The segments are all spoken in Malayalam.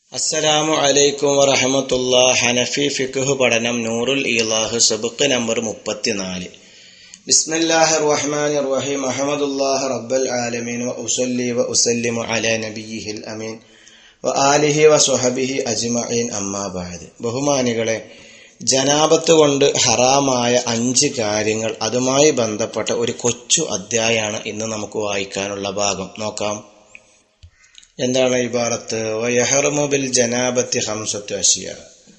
അസ്സലാമു അലൈക്കും വറഹമത്തുള്ള ഹനഫി ഫിഖ് പഠനം നൂറുൽ ഇലാഹ് സബുക്ക് നമ്പർ മുപ്പത്തിനാല് ബിസ്മില്ലാഹി റഹ്മാൻ റഹീം അഹമ്മദുല്ലാഹ് റബ്ബൽ ആലമീൻ വ ഉസല്ലി വ ഉസല്ലിമു അലാ നബിയിഹിൽ അമീൻ വ ആലിഹി വ സുഹബിഹി അജ്മഈൻ അമ്മാ ബഅദ് ബഹുമാനികളെ ജനാപത്ത് കൊണ്ട് ഹറാമായ അഞ്ച് കാര്യങ്ങൾ അതുമായി ബന്ധപ്പെട്ട ഒരു കൊച്ചു അധ്യായമാണ് ഇന്ന് നമുക്ക് വായിക്കാനുള്ള ഭാഗം നോക്കാം എന്താണ് ഇബാറത്ത് വയഹറുമു ബിൽ ജനാബത്തി ഹംസത്തു അഷിയ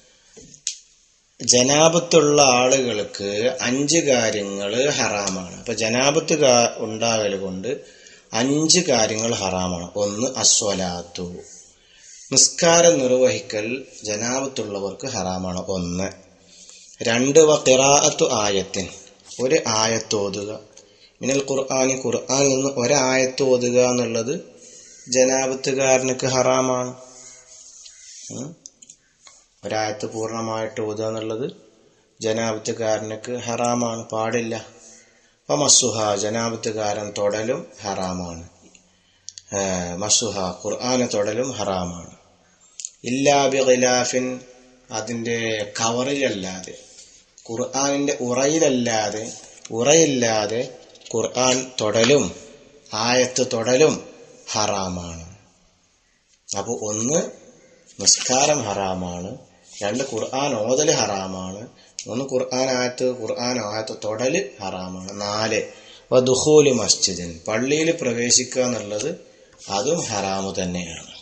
ജനാബത്തുള്ള ആളുകൾക്ക് അഞ്ച് കാര്യങ്ങൾ ഹറാമാണ് അപ്പൊ ജനാബത്ത് കാ- ഉണ്ടാകൽ കൊണ്ട് അഞ്ച് കാര്യങ്ങൾ ഹറാമാണ് ഒന്ന് അസ്വലാത്തു നിസ്കാരം നിർവഹിക്കൽ ജനാബത്തുള്ളവർക്ക് ഹറാമാണ് ഒന്ന് രണ്ട് വ ഖിറാഅത്തു ആയത്തിൻ ഒരു ആയത്ത് ഓതുക മിനൽ ഖുർആാനി ഖുർആനിൽ നിന്ന് ഒരായത്ത് ഓതുക എന്നുള്ളത് ജനാപത്തുകാരനക്ക് ഹറാമാണ് ഉം. ഒരായത്ത് പൂർണ്ണമായിട്ട് ഓതുക എന്നുള്ളത് ജനാപത്തുകാരനക്ക് ഹറാമാണ് പാടില്ല അപ്പൊ മസുഹ ജനാപത്തുകാരൻ തൊടലും ഹറാമാണ് ഏ, മസുഹ ഖുർആന് തൊടലും ഹറാമാണ് ഇല്ലാ ബി ഖിലാഫിൻ അതിൻ്റെ കവറിലല്ലാതെ ഖുർആനിൻ്റെ ഉറയിലല്ലാതെ ഉറയില്ലാതെ ഖുർആൻ തൊടലും ആയത്ത് തൊടലും ഹറാമാണ് അപ്പോൾ ഒന്ന് നിസ്കാരം ഹറാമാണ് രണ്ട് ഖുർആൻ ഓതൽ ഹറാമാണ് മൂന്ന് ഖുർആൻ ആയത്ത് ഖുർആൻ ആയത്ത് തൊടല് ഹറാമാണ് നാല് വദുഹൂലി മസ്ജിദിൻ പള്ളിയിൽ പ്രവേശിക്കുക എന്നുള്ളത് അതും ഹറാമു തന്നെയാണ്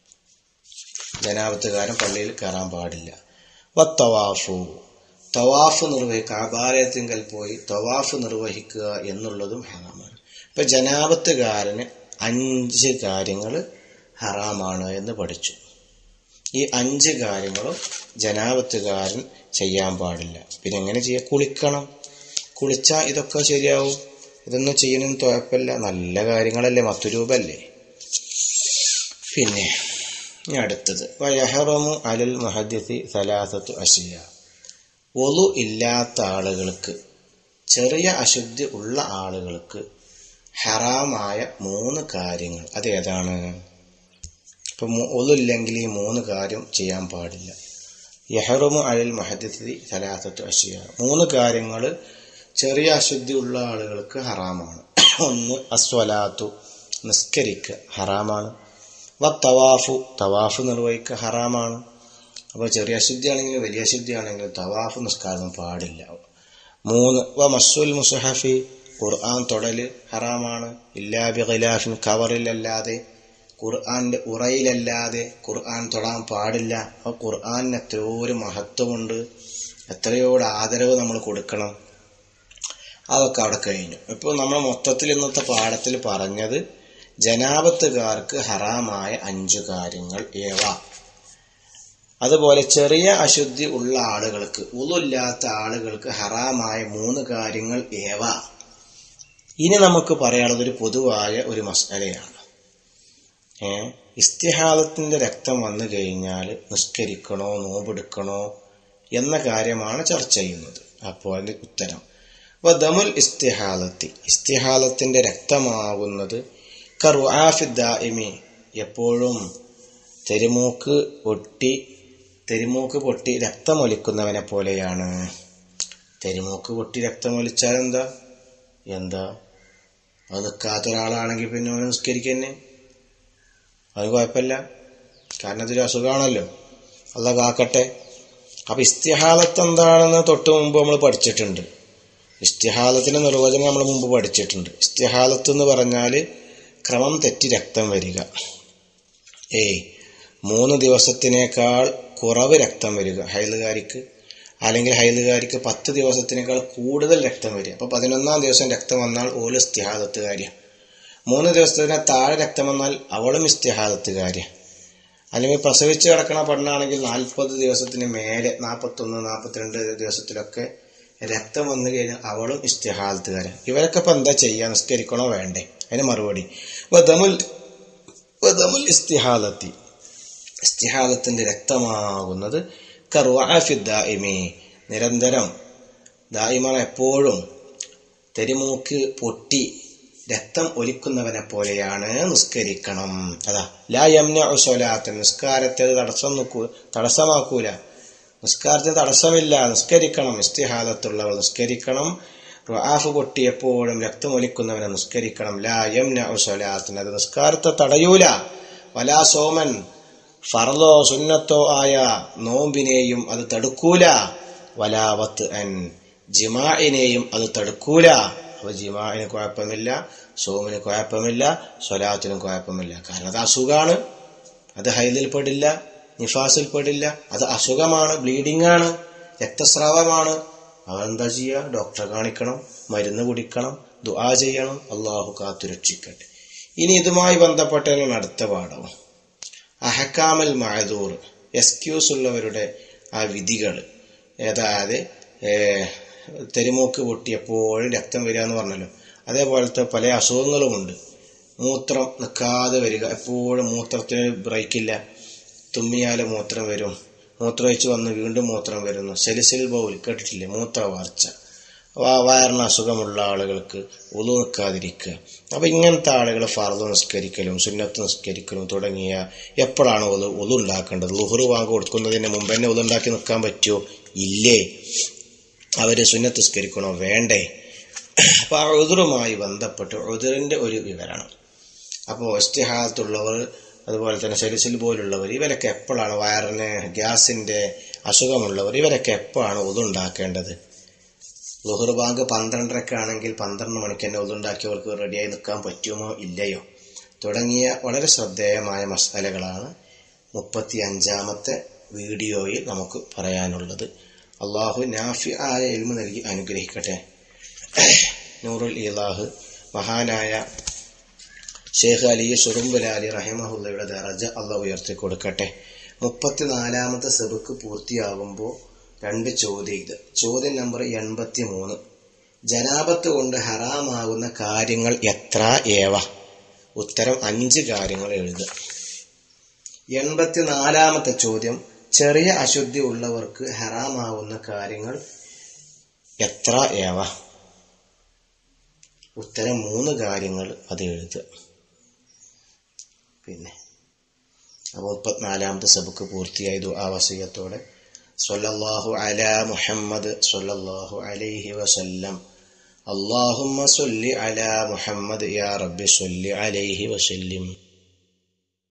ജനാപത്തുകാരൻ പള്ളിയിൽ കയറാൻ പാടില്ല വത്തവാഫു തവാഫ് നിർവഹിക്കുക ആബാലയത്തിങ്കൽ പോയി തവാഫ് നിർവഹിക്കുക എന്നുള്ളതും ഹറാമാണ് ഇപ്പൊ ജനാപത്തുകാരന് അഞ്ച് കാര്യങ്ങൾ ഹറാമാണ് എന്ന് പഠിച്ചു ഈ അഞ്ച് കാര്യങ്ങളും ജനാപത്തുകാരൻ ചെയ്യാൻ പാടില്ല പിന്നെ എങ്ങനെ ചെയ്യുക കുളിക്കണം കുളിച്ചാൽ ഇതൊക്കെ ശരിയാവും ഇതൊന്നും ചെയ്യുന്നതിന് കുഴപ്പമില്ല നല്ല കാര്യങ്ങളല്ലേ മത്തുരൂപല്ലേ പിന്നെ ഇനി അടുത്തത് വയഹറമു അലൽ മുഹദ്ദിസി സലാസത്തു അഷിയ ഒലു ഇല്ലാത്ത ആളുകൾക്ക് ചെറിയ അശുദ്ധി ഉള്ള ആളുകൾക്ക് ഹറാമായ മൂന്ന് കാര്യങ്ങൾ അതേതാണ് ഇപ്പം ഒലില്ലെങ്കിൽ ഈ മൂന്ന് കാര്യം ചെയ്യാൻ പാടില്ല യഹറുമു അഴൽ മഹദ്ദിസി സലാസത്തു അഷിയ മൂന്ന് കാര്യങ്ങൾ ചെറിയ അശുദ്ധി ഉള്ള ആളുകൾക്ക് ഹറാമാണ് ഒന്ന് അസ്വലാത്തു നിസ്കരിക്കുക ഹറാമാണ് വ തവാഫു തവാഫ് നിർവഹിക്കുക ഹറാമാണ് അപ്പോൾ ചെറിയ അശുദ്ധിയാണെങ്കിലും വലിയ അശുദ്ധിയാണെങ്കിലും തവാഫ് നിസ്കാരം പാടില്ല മൂന്ന് വ മസ്സുൽ മുസഹഫി ഖുർആൻ തൊടല് ഹറാമാണ് ഇല്ലാ ബി ഖിലാഫിൻ കവറിലല്ലാതെ ഖുർആന്റെ ഉറയിലല്ലാതെ ഖുർആൻ തൊടാൻ പാടില്ല അപ്പോൾ ഖുർആനിന് എത്രയോ ഒരു മഹത്വമുണ്ട് എത്രയോട് ആദരവ് നമ്മൾ കൊടുക്കണം അതൊക്കെ അവിടെ കഴിഞ്ഞു ഇപ്പോൾ നമ്മൾ മൊത്തത്തിൽ ഇന്നത്തെ പാഠത്തിൽ പറഞ്ഞത് ജനാപത്തുകാർക്ക് ഹറാമായ അഞ്ചു കാര്യങ്ങൾ ഏവ അതുപോലെ ചെറിയ അശുദ്ധി ഉള്ള ആളുകൾക്ക് ഉളില്ലാത്ത ആളുകൾക്ക് ഹറാമായ മൂന്ന് കാര്യങ്ങൾ ഏവ ഇനി നമുക്ക് പറയാനുള്ളത് ഒരു പൊതുവായ ഒരു മസലയാണ് ഏ ഇസ്തിഹാദത്തിന്റെ രക്തം വന്നു കഴിഞ്ഞാൽ നിസ്കരിക്കണോ നോമ്പെടുക്കണോ എന്ന കാര്യമാണ് ചർച്ച ചെയ്യുന്നത് അപ്പോൾ അതിന്റെ ഉത്തരം വദമുൽ ഇസ്തിഹാലത്തി ഇസ്തിഹാലത്തിന്റെ രക്തമാകുന്നത് കറുആഫിദ്ദായിമി എപ്പോഴും തെരുമൂക്ക് പൊട്ടി തെരുമൂക്ക് പൊട്ടി രക്തമൊലിക്കുന്നവനെ പോലെയാണ് തെരുമൂക്ക് പൊട്ടി രക്തമൊലിച്ചാൽ എന്താ എന്താ അത് നിൽക്കാത്ത ഒരാളാണെങ്കിൽ പിന്നെ അവന് നിസ്കരിക്കന്നെ അത് കുഴപ്പമില്ല കാരണം അതൊരു അസുഖമാണല്ലോ അല്ല കാക്കട്ടെ അപ്പൊ ഇസ്തിഹാലത്ത് എന്താണെന്ന് തൊട്ട് മുമ്പ് നമ്മൾ പഠിച്ചിട്ടുണ്ട് ഇസ്തിഹാലത്തിന്റെ നിർവചനം നമ്മൾ മുമ്പ് പഠിച്ചിട്ടുണ്ട് ഇസ്തിഹാലത്ത് എന്ന് പറഞ്ഞാൽ ക്രമം തെറ്റി രക്തം വരിക ഏയ് മൂന്ന് ദിവസത്തിനേക്കാൾ കുറവ് രക്തം വരിക ഹൈലുകാരിക്ക് അല്ലെങ്കിൽ ഹൈലുകാരിക്ക് പത്ത് ദിവസത്തിനേക്കാൾ കൂടുതൽ രക്തം വരിക അപ്പോൾ പതിനൊന്നാം ദിവസം രക്തം വന്നാൽ ഓല് ഇസ്തിഹാദത്തുകാരിയാണ് മൂന്ന് ദിവസത്തിന് താഴെ രക്തം വന്നാൽ അവളും ഇസ്തിഹാദത്തുകാരിയാണ് അല്ലെങ്കിൽ പ്രസവിച്ച് കിടക്കണ പെണ്ണാണെങ്കിൽ നാൽപ്പത് ദിവസത്തിന് മേലെ നാൽപ്പത്തൊന്ന് നാൽപ്പത്തിരണ്ട് ദിവസത്തിലൊക്കെ രക്തം വന്നു കഴിഞ്ഞാൽ അവളും ഇസ്തിഹാദത്തുകാരൻ ഇവരൊക്കെ ഇപ്പം എന്താ ചെയ്യുക നിസ്കരിക്കണോ വേണ്ടേ അതിന് മറുപടി വദമുൽ വദമുൽ ഇസ്തിഹാദത്തി ഇസ്തിഹാദത്തിന്റെ രക്തമാകുന്നത് കറുവാഫിദ്ദായിമി നിരന്തരം ദായിമാണ് എപ്പോഴും തെരുമൂക്ക് പൊട്ടി രക്തം ഒലിക്കുന്നവനെ പോലെയാണ് നിസ്കരിക്കണം അതാ ലാ യംന സ്വലാത്ത് നിസ്കാരത്തെ അത് തടസ്സം നോക്കൂ തടസ്സമാക്കൂല നിസ്കാരത്തിന് തടസ്സമില്ല നിസ്കരിക്കണം ഇസ്തിഹാദത്തുള്ളവർ നിസ്കരിക്കണം റുആഫ് പൊട്ടിയപ്പോഴും രക്തം ഒലിക്കുന്നവനെ നിസ്കരിക്കണം ലാ യംന സ്വലാത്തിന് അത് നിസ്കാരത്തെ തടയൂല വലാ സോമൻ ഫർദോ സുന്നത്തോ ആയ നോമ്പിനെയും അത് തടുക്കൂല വലാവത്ത് അൻ ജിമാഇനെയും അത് തടുക്കൂല അപ്പൊ ജിമാഇന് കുഴപ്പമില്ല സോമിന് കുഴപ്പമില്ല സ്വലാത്തിനും കുഴപ്പമില്ല കാരണം അത് അസുഖാണ് അത് ഹൈദിൽ പെടില്ല നിഫാസിൽ പെടില്ല അത് അസുഖമാണ് ബ്ലീഡിംഗ് ആണ് രക്തസ്രാവമാണ് അവരെന്താ ചെയ്യുക ഡോക്ടറെ കാണിക്കണം മരുന്ന് കുടിക്കണം ദുആ ചെയ്യണം അള്ളാഹു കാത്തുരക്ഷിക്കട്ടെ ഇനി ഇതുമായി ബന്ധപ്പെട്ടതിനാണ് അടുത്ത പാഠം അഹക്കാമൽ മഴദൂർ എക്സ്ക്യൂസ് ഉള്ളവരുടെ ആ വിധികൾ അതായത് തെരുമൂക്ക് പൊട്ടിയപ്പോഴും രക്തം വരിക എന്ന് പറഞ്ഞല്ലോ അതേപോലത്തെ പല അസുഖങ്ങളുമുണ്ട് മൂത്രം നിൽക്കാതെ വരിക എപ്പോഴും മൂത്രത്തിന് ബ്രേക്കില്ല തുമ്മിയാൽ മൂത്രം വരും മൂത്രമൊഴിച്ച് വന്ന് വീണ്ടും മൂത്രം വരുന്നു സെലിസിൽ ബൗൽ കേട്ടിട്ടില്ലേ മൂത്രവാർച്ച വയറിന് അസുഖമുള്ള ആളുകൾക്ക് ഉളു നിൽക്കാതിരിക്കുക അപ്പം ഇങ്ങനത്തെ ആളുകൾ ഫർദ് നിസ്കരിക്കലും സുന്നത്ത് നിസ്കരിക്കലും തുടങ്ങിയ എപ്പോഴാണ് ഒതു ഒതു ഉണ്ടാക്കേണ്ടത് ലുഹറ് വാങ്ങ് കൊടുക്കുന്നതിന് മുമ്പ് തന്നെ ഒതു ഉണ്ടാക്കി നിൽക്കാൻ പറ്റുമോ ഇല്ലേ അവർ സുന്നത്ത് നിസ്കരിക്കണോ വേണ്ടേ അപ്പോൾ ആ ഉതിറുമായി ബന്ധപ്പെട്ട് ഉതിറിൻ്റെ ഒരു വിവരണം അപ്പോൾ ഇസ്തിഹാത്തുള്ളവർ അതുപോലെ തന്നെ ശരിസിൽ പോലുള്ളവർ ഇവരൊക്കെ എപ്പോഴാണ് വയറിന് ഗ്യാസിൻ്റെ അസുഖമുള്ളവർ ഇവരൊക്കെ എപ്പോഴാണ് ഉതുണ്ടാക്കേണ്ടത് ലുഹർ ബാങ്ക് പന്ത്രണ്ടരക്ക് ആണെങ്കിൽ പന്ത്രണ്ട് മണിക്ക് തന്നെ ഉതുണ്ടാക്കിയവർക്ക് റെഡിയായി നിൽക്കാൻ പറ്റുമോ ഇല്ലയോ തുടങ്ങിയ വളരെ ശ്രദ്ധേയമായ മസാലകളാണ് മുപ്പത്തി അഞ്ചാമത്തെ വീഡിയോയിൽ നമുക്ക് പറയാനുള്ളത് അള്ളാഹു നാഫി ആയ എൽമ നൽകി അനുഗ്രഹിക്കട്ടെ നൂറുൽ ഇലാഹ് മഹാനായ ഷെയ്ഖ് അലി സുറുമ്പലാലി റഹിമഹുല്ലയുടെ ദറജ അള്ളാഹ് ഉയർത്തി കൊടുക്കട്ടെ മുപ്പത്തിനാലാമത്തെ സെബുക്ക് പൂർത്തിയാകുമ്പോൾ രണ്ട് ചോദ്യം ഇത് ചോദ്യം നമ്പർ എൺപത്തി മൂന്ന് ജനാപത്ത് കൊണ്ട് ഹറാമാകുന്ന കാര്യങ്ങൾ എത്ര ഏവ ഉത്തരം അഞ്ച് കാര്യങ്ങൾ എഴുതുക എൺപത്തിനാലാമത്തെ ചോദ്യം ചെറിയ അശുദ്ധി ഉള്ളവർക്ക് ഹറാമാവുന്ന കാര്യങ്ങൾ എത്ര ഏവ ഉത്തരം മൂന്ന് കാര്യങ്ങൾ അത് എഴുതുക പിന്നെ അപ്പോൾ മുപ്പത്തിനാലാമത്തെ സബുക്ക് പൂർത്തിയായതു ആ വസീയത്തോടെ സൊല്ലാഹു അല മുഹമ്മദ് സൊല്ലാഹു അലൈഹി വസല്ലം അള്ളാഹുമ്മ സൊല്ലി അല മുഹമ്മദ് യാ റബ്ബി സൊല്ലി അലൈഹി വസല്ലിം